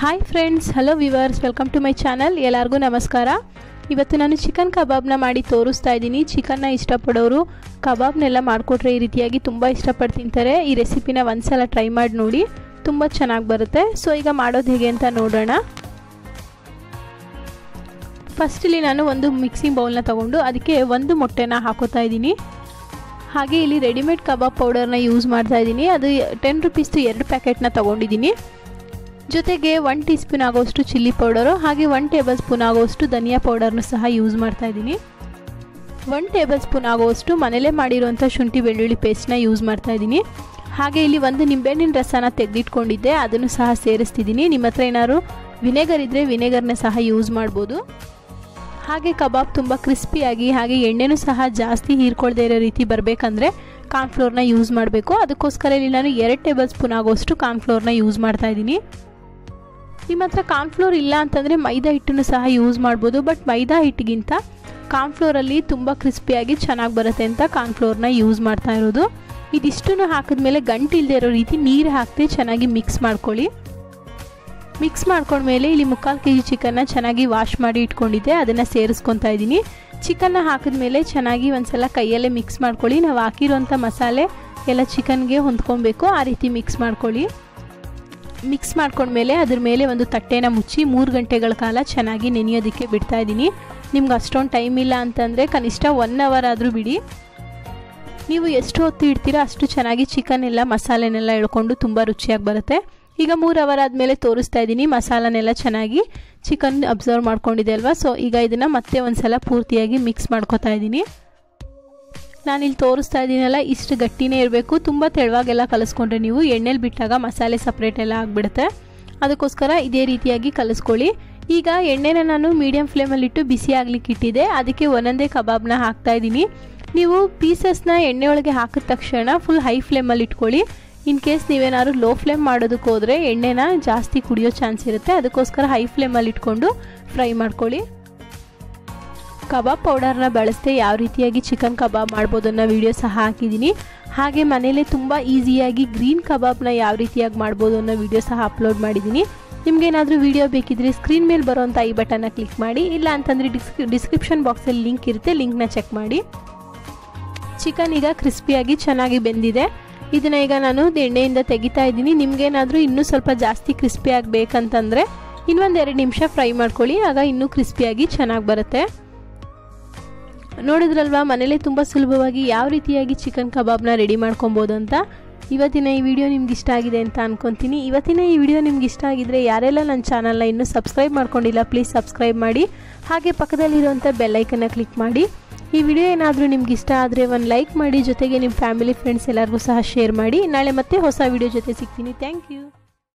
hi friends hello viewers welcome to my channel ಎಲ್ಲರಿಗೂ ನಮಸ್ಕಾರ ಇವತ್ತು ನಾನು ಚಿಕನ್ ಕಬಾಬ್ನ ಮಾಡಿ ತೋರಿಸ್ತಾ ಇದ್ದೀನಿ ಚಿಕನ್ನ ಇಷ್ಟಪಡೋರು ಕಬಾಬ್ನೆಲ್ಲ ಮಾಡಿಕೊಟ್ರೆ ಈ ರೀತಿಯಾಗಿ ತುಂಬ ಇಷ್ಟಪಟ್ಟು ತಿಂತಾರೆ ಈ ರೆಸಿಪಿನ ಒಂದ್ಸಲ ಟ್ರೈ ಮಾಡಿ ನೋಡಿ ತುಂಬ ಚೆನ್ನಾಗಿ ಬರುತ್ತೆ ಸೊ ಈಗ ಮಾಡೋದು ಹೇಗೆ ಅಂತ ನೋಡೋಣ ಫಸ್ಟಲ್ಲಿ ನಾನು ಒಂದು ಮಿಕ್ಸಿಂಗ್ ಬೌಲ್ನ ತೊಗೊಂಡು ಅದಕ್ಕೆ ಒಂದು ಮೊಟ್ಟೆನ ಹಾಕೋತಾ ಇದ್ದೀನಿ ಹಾಗೆ ಇಲ್ಲಿ ರೆಡಿಮೇಡ್ ಕಬಾಬ್ ಪೌಡರ್ನ ಯೂಸ್ ಮಾಡ್ತಾ ಇದ್ದೀನಿ ಅದು ಟೆನ್ ರುಪೀಸ್ದು ಎರಡು ಪ್ಯಾಕೆಟ್ನ ತೊಗೊಂಡಿದ್ದೀನಿ ಜೊತೆಗೆ ಒನ್ ಟೀ ಸ್ಪೂನ್ ಆಗೋಷ್ಟು ಚಿಲ್ಲಿ ಪೌಡರು ಹಾಗೆ ಒನ್ ಟೇಬಲ್ ಸ್ಪೂನ್ ಆಗೋಷ್ಟು ಧನಿಯಾ ಪೌಡರ್ನ ಸಹ ಯೂಸ್ ಮಾಡ್ತಾ ಇದ್ದೀನಿ ಒನ್ ಟೇಬಲ್ ಸ್ಪೂನ್ ಆಗೋಷ್ಟು ಮನೇಲೇ ಮಾಡಿರುವಂಥ ಶುಂಠಿ ಬೆಳ್ಳುಳ್ಳಿ ಪೇಸ್ಟ್ನ ಯೂಸ್ ಮಾಡ್ತಾ ಇದ್ದೀನಿ ಹಾಗೆ ಇಲ್ಲಿ ಒಂದು ನಿಂಬೆಹಣ್ಣಿನ ರಸನ ತೆಗೆದಿಟ್ಕೊಂಡಿದ್ದೆ ಅದನ್ನು ಸಹ ಸೇರಿಸ್ತಿದ್ದೀನಿ ನಿಮ್ಮ ಹತ್ರ ಏನಾದ್ರು ವಿನೆಗರ್ ಇದ್ದರೆ ವಿನೆಗರ್ನ ಸಹ ಯೂಸ್ ಮಾಡ್ಬೋದು ಹಾಗೆ ಕಬಾಬ್ ತುಂಬ ಕ್ರಿಸ್ಪಿಯಾಗಿ ಹಾಗೆ ಎಣ್ಣೆನೂ ಸಹ ಜಾಸ್ತಿ ಹೀರ್ಕೊಳ್ದೇ ಇರೋ ರೀತಿ ಬರಬೇಕಂದ್ರೆ ಕಾರ್ನ್ಫ್ಲೋರ್ನ ಯೂಸ್ ಮಾಡಬೇಕು ಅದಕ್ಕೋಸ್ಕರ ಇಲ್ಲಿ ನಾನು ಎರಡು ಟೇಬಲ್ ಸ್ಪೂನ್ ಆಗೋಷ್ಟು ಕಾರ್ನ್ಫ್ಲೋರ್ನ ಯೂಸ್ ಮಾಡ್ತಾ ಇದ್ದೀನಿ ನಿಮ್ಮ ಹತ್ರ ಕಾರ್ನ್ಫ್ಲೋರ್ ಇಲ್ಲ ಅಂತಂದರೆ ಮೈದಾ ಹಿಟ್ಟನ್ನು ಸಹ ಯೂಸ್ ಮಾಡ್ಬೋದು ಬಟ್ ಮೈದಾ ಹಿಟ್ಟಿಗಿಂತ ಕಾರ್ನ್ಫ್ಲೋರಲ್ಲಿ ತುಂಬ ಕ್ರಿಸ್ಪಿಯಾಗಿ ಚೆನ್ನಾಗಿ ಬರುತ್ತೆ ಅಂತ ಕಾರ್ನ್ಫ್ಲೋರ್ನ ಯೂಸ್ ಮಾಡ್ತಾ ಇರೋದು ಇದಿಷ್ಟನ್ನು ಹಾಕಿದ್ಮೇಲೆ ಗಂಟು ಇಲ್ಲದೆ ಇರೋ ರೀತಿ ನೀರು ಹಾಕದೆ ಚೆನ್ನಾಗಿ ಮಿಕ್ಸ್ ಮಾಡ್ಕೊಳ್ಳಿ ಮಿಕ್ಸ್ ಮಾಡ್ಕೊಂಡ್ಮೇಲೆ ಇಲ್ಲಿ ಮುಕ್ಕಾಲು ಕೆ ಜಿ ಚಿಕನ್ನ ಚೆನ್ನಾಗಿ ವಾಶ್ ಮಾಡಿ ಇಟ್ಕೊಂಡಿದ್ದೆ ಅದನ್ನು ಸೇರಿಸ್ಕೊತಾ ಇದ್ದೀನಿ ಚಿಕನ್ನ ಹಾಕಿದ್ಮೇಲೆ ಚೆನ್ನಾಗಿ ಒಂದ್ಸಲ ಕೈಯಲ್ಲೇ ಮಿಕ್ಸ್ ಮಾಡ್ಕೊಳ್ಳಿ ನಾವು ಹಾಕಿರೋಂಥ ಮಸಾಲೆ ಎಲ್ಲ ಚಿಕನ್ಗೆ ಹೊಂದ್ಕೊಬೇಕು ಆ ರೀತಿ ಮಿಕ್ಸ್ ಮಾಡ್ಕೊಳ್ಳಿ ಮಿಕ್ಸ್ ಮಾಡ್ಕೊಂಡ್ಮೇಲೆ ಅದ್ರ ಮೇಲೆ ಒಂದು ತಟ್ಟೆನ ಮುಚ್ಚಿ ಮೂರು ಗಂಟೆಗಳ ಕಾಲ ಚೆನ್ನಾಗಿ ನೆನೆಯೋದಕ್ಕೆ ಬಿಡ್ತಾ ಇದ್ದೀನಿ ನಿಮ್ಗೆ ಅಷ್ಟೊಂದು ಟೈಮ್ ಇಲ್ಲ ಅಂತಂದರೆ ಕನಿಷ್ಠ ಒನ್ ಅವರ್ ಆದರೂ ಬಿಡಿ ನೀವು ಎಷ್ಟು ಹೊತ್ತು ಇಡ್ತೀರೋ ಅಷ್ಟು ಚೆನ್ನಾಗಿ ಚಿಕನ್ ಎಲ್ಲ ಮಸಾಲೆನೆಲ್ಲ ಎಳ್ಕೊಂಡು ತುಂಬ ರುಚಿಯಾಗಿ ಬರುತ್ತೆ ಈಗ ಮೂರು ಅವರ್ ಆದಮೇಲೆ ತೋರಿಸ್ತಾ ಇದ್ದೀನಿ ಮಸಾಲನೆಲ್ಲ ಚೆನ್ನಾಗಿ ಚಿಕನ್ ಅಬ್ಸರ್ವ್ ಮಾಡ್ಕೊಂಡಿದೆ ಅಲ್ವಾ ಸೊ ಈಗ ಇದನ್ನು ಮತ್ತೆ ಒಂದು ಸಲ ಪೂರ್ತಿಯಾಗಿ ಮಿಕ್ಸ್ ಮಾಡ್ಕೊತಾ ಇದ್ದೀನಿ ನಾನಿಲ್ಲಿ ತೋರಿಸ್ತಾ ಇದ್ದೀನಲ್ಲ ಇಷ್ಟು ಗಟ್ಟಿನೇ ಇರಬೇಕು ತುಂಬ ತೆಳುವಾಗೆಲ್ಲ ಕಲಿಸ್ಕೊಂಡ್ರೆ ನೀವು ಎಣ್ಣೆಲಿ ಬಿಟ್ಟಾಗ ಮಸಾಲೆ ಸಪ್ರೇಟ್ ಎಲ್ಲ ಆಗಿಬಿಡುತ್ತೆ ಅದಕ್ಕೋಸ್ಕರ ಇದೇ ರೀತಿಯಾಗಿ ಕಲಿಸ್ಕೊಳ್ಳಿ ಈಗ ಎಣ್ಣೆನ ನಾನು ಮೀಡಿಯಮ್ ಫ್ಲೇಮಲ್ಲಿಟ್ಟು ಬಿಸಿ ಆಗ್ಲಿಕ್ಕೆ ಇಟ್ಟಿದ್ದೆ ಅದಕ್ಕೆ ಒಂದೊಂದೇ ಕಬಾಬ್ನ ಹಾಕ್ತಾ ಇದ್ದೀನಿ ನೀವು ಪೀಸಸ್ನ ಎಣ್ಣೆ ಒಳಗೆ ಹಾಕಿದ ತಕ್ಷಣ ಫುಲ್ ಹೈ ಫ್ಲೇಮಲ್ಲಿ ಇಟ್ಕೊಳ್ಳಿ ಇನ್ ಕೇಸ್ ನೀವೇನಾದ್ರು ಲೋ ಫ್ಲೇಮ್ ಮಾಡೋದಕ್ಕೆ ಹೋದರೆ ಎಣ್ಣೆನ ಜಾಸ್ತಿ ಕುಡಿಯೋ ಚಾನ್ಸ್ ಇರುತ್ತೆ ಅದಕ್ಕೋಸ್ಕರ ಹೈ ಫ್ಲೇಮಲ್ಲಿ ಇಟ್ಕೊಂಡು ಫ್ರೈ ಮಾಡ್ಕೊಳ್ಳಿ ಕಬಾಬ್ ಪೌಡರ್ನ ಬಳಸದೆ ಯಾವ ರೀತಿಯಾಗಿ ಚಿಕನ್ ಕಬಾಬ್ ಮಾಡ್ಬೋದು ಅನ್ನೋ ವಿಡಿಯೋ ಸಹ ಹಾಕಿದ್ದೀನಿ ಹಾಗೆ ಮನೇಲೆ ತುಂಬ ಈಸಿಯಾಗಿ ಗ್ರೀನ್ ಕಬಾಬ್ನ ಯಾವ ರೀತಿಯಾಗಿ ಮಾಡ್ಬೋದು ಅನ್ನೋ ವಿಡಿಯೋ ಸಹ ಅಪ್ಲೋಡ್ ಮಾಡಿದ್ದೀನಿ ನಿಮಗೇನಾದರೂ ವಿಡಿಯೋ ಬೇಕಿದ್ರೆ ಸ್ಕ್ರೀನ್ ಮೇಲೆ ಬರೋವಂಥ ಈ ಬಟನ್ನ ಕ್ಲಿಕ್ ಮಾಡಿ ಇಲ್ಲ ಅಂತಂದರೆ ಡಿಸ್ಕ್ ಡಿಸ್ಕ್ರಿಪ್ಷನ್ ಬಾಕ್ಸಲ್ಲಿ ಲಿಂಕ್ ಇರುತ್ತೆ ಲಿಂಕ್ನ ಚೆಕ್ ಮಾಡಿ ಚಿಕನ್ ಈಗ ಕ್ರಿಸ್ಪಿಯಾಗಿ ಚೆನ್ನಾಗಿ ಬೆಂದಿದೆ ಇದನ್ನ ಈಗ ನಾನು ಎಣ್ಣೆಯಿಂದ ತೆಗಿತಾ ಇದ್ದೀನಿ ನಿಮ್ಗೇನಾದರೂ ಇನ್ನೂ ಸ್ವಲ್ಪ ಜಾಸ್ತಿ ಕ್ರಿಸ್ಪಿ ಆಗಬೇಕಂತಂದರೆ ಇನ್ನೊಂದು ಎರಡು ನಿಮಿಷ ಫ್ರೈ ಮಾಡ್ಕೊಳ್ಳಿ ಆಗ ಇನ್ನೂ ಕ್ರಿಸ್ಪಿಯಾಗಿ ಚೆನ್ನಾಗಿ ಬರುತ್ತೆ ನೋಡಿದ್ರಲ್ವಾ ಮನೇಲಿ ತುಂಬ ಸುಲಭವಾಗಿ ಯಾವ ರೀತಿಯಾಗಿ ಚಿಕನ್ ಕಬಾಬ್ನ ರೆಡಿ ಮಾಡ್ಕೊಬೋದು ಅಂತ ಇವತ್ತಿನ ಈ ವಿಡಿಯೋ ನಿಮ್ಗೆ ಇಷ್ಟ ಆಗಿದೆ ಅಂತ ಅನ್ಕೊತೀನಿ ಇವತ್ತಿನ ಈ ವಿಡಿಯೋ ನಿಮ್ಗೆ ಇಷ್ಟ ಆಗಿದ್ರೆ ಯಾರೆಲ್ಲ ನನ್ನ ಚಾನಲ್ನ ಇನ್ನೂ ಸಬ್ಸ್ಕ್ರೈಬ್ ಮಾಡ್ಕೊಂಡಿಲ್ಲ ಪ್ಲೀಸ್ ಸಬ್ಸ್ಕ್ರೈಬ್ ಮಾಡಿ ಹಾಗೆ ಪಕ್ಕದಲ್ಲಿರುವಂಥ ಬೆಲ್ಲೈಕನ್ನ ಕ್ಲಿಕ್ ಮಾಡಿ ಈ ವಿಡಿಯೋ ಏನಾದರೂ ನಿಮ್ಗೆ ಇಷ್ಟ ಆದರೆ ಒಂದು ಲೈಕ್ ಮಾಡಿ ಜೊತೆಗೆ ನಿಮ್ಮ ಫ್ಯಾಮಿಲಿ ಫ್ರೆಂಡ್ಸ್ ಎಲ್ಲರಿಗೂ ಸಹ ಶೇರ್ ಮಾಡಿ ನಾಳೆ ಮತ್ತೆ ಹೊಸ ವಿಡಿಯೋ ಜೊತೆ ಸಿಗ್ತೀನಿ ಥ್ಯಾಂಕ್ ಯು